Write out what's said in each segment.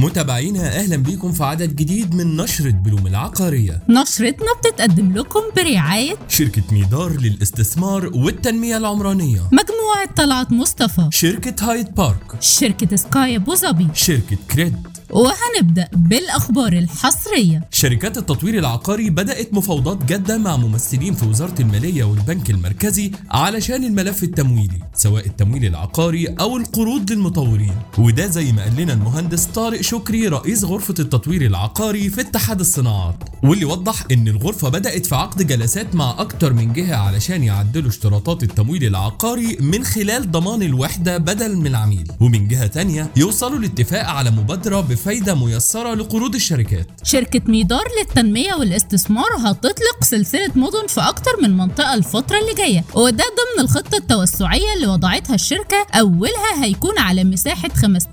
متابعينا اهلا بيكم في عدد جديد من نشرة بلوم العقارية نشرتنا بتتقدم لكم برعاية شركة ميدار للاستثمار والتنمية العمرانية مجموعة طلعت مصطفى شركة هايد بارك شركة سكاي أبو ظبي شركة كريد وهنبدأ بالأخبار الحصرية شركات التطوير العقاري بدأت مفاوضات جادة مع ممثلين في وزارة المالية والبنك المركزي علشان الملف التمويلي سواء التمويل العقاري أو القروض للمطورين وده زي ما قال لنا المهندس طارق شكري رئيس غرفة التطوير العقاري في اتحاد الصناعات واللي وضح إن الغرفة بدأت في عقد جلسات مع أكتر من جهة علشان يعدلوا اشتراطات التمويل العقاري من خلال ضمان الوحدة بدل من العميل ومن جهة تانية يوصلوا لاتفاق على مبادرة بفايدة ميسرة لقروض الشركات شركة ميدار للتنمية والاستثمار هتطلق سلسلة مدن في أكتر من منطقة الفترة اللي جاية وده ضمن الخطة التوسعية اللي وضعتها الشركة أولها هيكون على مساحة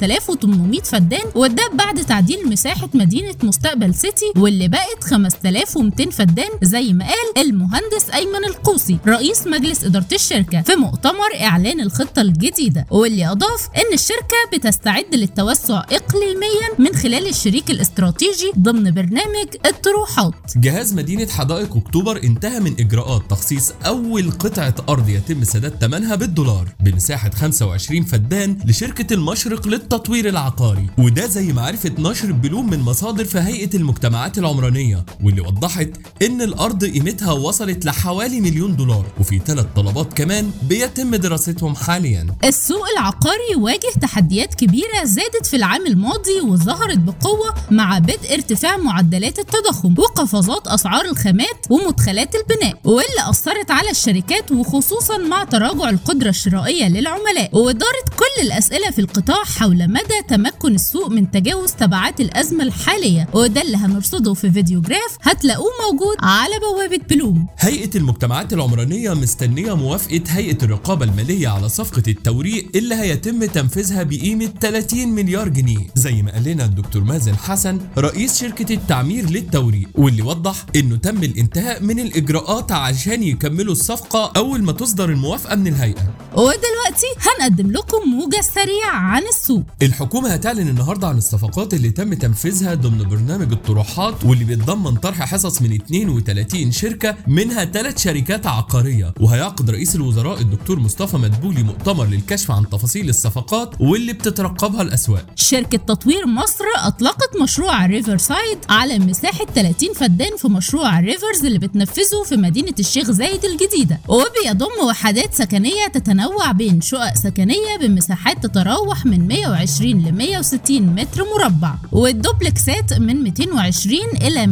5800 فدان وده بعد تعديل مساحة مدينة مستقبل سيتي واللي بقت 5200 فدان زي ما قال المهندس أيمن القوسي رئيس مجلس إدارة الشركة في مؤتمر إعلان الخطة الجديدة واللي أضاف إن الشركة بتستعد للتوسع إقليميا من خلال الشريك الاستراتيجي ضمن برنامج الطروحات جهاز مدينة حدائق أكتوبر انتهى من إجراءات تخصيص أول قطعة أرض يتم سداد ثمنها بالدولار بمساحة 25 فدان لشركة المشرق للتطوير العقاري وده زي ما عرفت نشر بلوم من مصادر في هيئة المجتمعات العمرانية واللي وضحت إن الأرض قيمتها وصلت لحوالي مليون دولار وفي ثلاث طلبات كمان بيتم دراستهم حاليا السوق العقاري واجه تحديات كبيرة زادت في العام الماضي وظهرت بقوة مع بدء ارتفاع معدلات التضخم وقفزات أسعار الخامات ومدخلات البناء واللي أثرت على الشركات وخصوصا مع تراجع القدرة الشرائية للعملاء ودارت كل الأسئلة في القطاع حول مدى تمكن السوق من تجاوز تبعات الأزمة الحالية وده اللي هنرصده في فيديو جراف هتلاقوه موجود على بوابة بلوم هيئة المجتمعات العمرانية مستنية موافقة هيئة الرقابة المالية على صفقة التوريق اللي هيتم تنفيذها بقيمة 30 مليار جنيه زي ما قال لنا الدكتور مازن حسن رئيس شركة التعمير للتوريق واللي وضح انه تم الانتهاء من الاجراءات عشان يكملوا الصفقة اول ما تصدر الموافقة من الهيئة ودلوقتي هنقدم لكم موجز سريع عن السوق الحكومة هتعلن النهاردة عن الصفقات اللي تم تنفيذها ضمن برنامج الطروحات واللي بيتضمن طرح حصص من 32 شركة منها ثلاث شركات عقارية وهيعقد رئيس الوزراء الدكتور مصطفى مدبولي مؤتمر للكشف عن تفاصيل الصفقات واللي بتترقبها الأسواق شركة تطوير مصر أطلقت مشروع ريفر سايد على مساحة 30 فدان في مشروع ريفرز اللي بتنفذه في مدينة الشيخ زايد الجديدة وبيضم وحدات سكنية تتنوع بين شقق سكنية بمساحات تتراوح من 120 ل 160 متر مربع والدوبلكسات من 220 إلى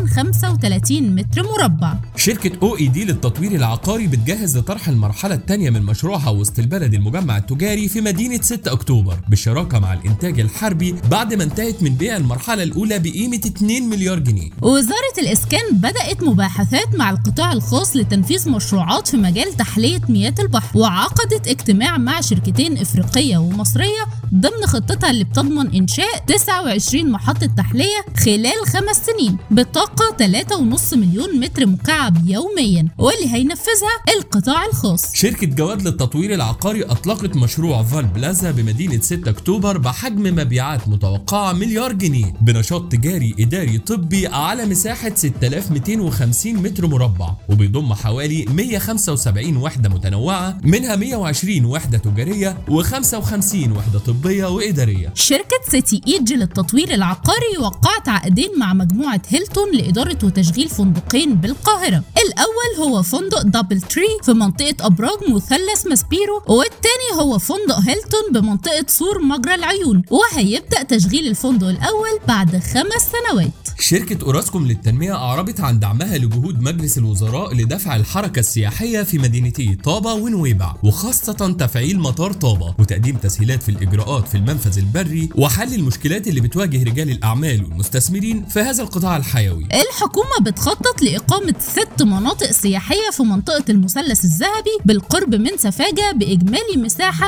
235 متر مربع شركة او اي دي للتطوير العقاري بتجهز لطرح المرحلة الثانية من مشروعها وسط البلد المجمع التجاري في مدينة 6 اكتوبر بالشراكة مع الانتاج الحربي بعد ما انتهت من بيع المرحلة الاولى بقيمة 2 مليار جنيه وزارة الإسكان بدأت مباحثات مع القطاع الخاص لتنفيذ مشروعات في مجال تحلية مياه البحر وعقدت اجتماع مع شركتين إفريقية ومصرية ضمن خطتها اللي بتضمن إنشاء 29 محطة تحلية خلال خمس سنين بطاقة 3.5 مليون متر مكعب يوميا واللي هينفذها القطاع الخاص شركة جواد للتطوير العقاري أطلقت مشروع فال بلازا بمدينة 6 أكتوبر بحجم مبيعات متوقعة مليار جنيه بنشاط تجاري إداري طبي على مساحة 6250 متر مربع وبيضم حوالي 175 وحدة متنوعة منها 120 وحدة تجارية و55 وحدة طبية وإدارية شركة سيتي ايدج للتطوير العقاري وقعت عقدين مع مجموعة هيلتون لإدارة وتشغيل فندقين بالقاهرة الأول هو فندق دبل تري في منطقة أبراج مثلث ماسبيرو والتاني هو فندق هيلتون بمنطقة سور مجرى العيون وهيبدأ تشغيل الفندق الأول بعد خمس سنوات شركة أوراسكوم للتنمية أعربت عن دعمها لجهود مجلس الوزراء لدفع الحركة السياحية في مدينتي طابة ونويبع وخاصة تفعيل مطار طابة وتقديم تسهيلات في الإجراءات في المنفذ البري وحل المشكلات اللي بتواجه رجال الأعمال والمستثمرين في هذا القطاع الحيوي الحكومة بتخطط لإقامة ست مناطق سياحية في منطقة المثلث الذهبي بالقرب من سفاجة بإجمالي مساحة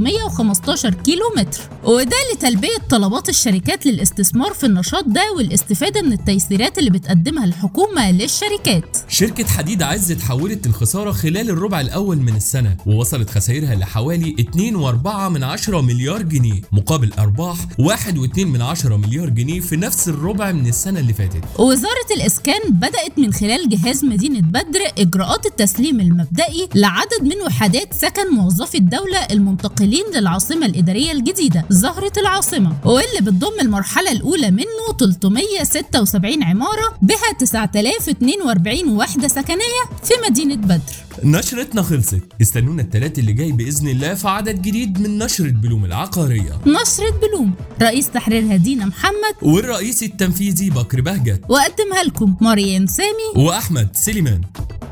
615 كيلو متر وده لتلبية طلبات الشركات للاستثمار في النشاط ده والاستفادة من التيسيرات اللي بتقدمها الحكومة للشركات شركة حديد عز تحولت الخسارة خلال الربع الأول من السنة ووصلت خسائرها لحوالي 2.4 من 10 مليار مليار جنيه مقابل أرباح 1.2 من عشرة مليار جنيه في نفس الربع من السنة اللي فاتت وزارة الإسكان بدأت من خلال جهاز مدينة بدر إجراءات التسليم المبدئي لعدد من وحدات سكن موظفي الدولة المنتقلين للعاصمة الإدارية الجديدة زهرة العاصمة واللي بتضم المرحلة الأولى منه 376 عمارة بها 9042 وحدة سكنية في مدينة بدر نشرتنا خلصت استنونا التلات اللي جاي بإذن الله في عدد جديد من نشرة بلوم العقارية نشرة بلوم رئيس تحريرها دينا محمد والرئيس التنفيذي بكر بهجت وأقدمها لكم مريم سامي وأحمد سليمان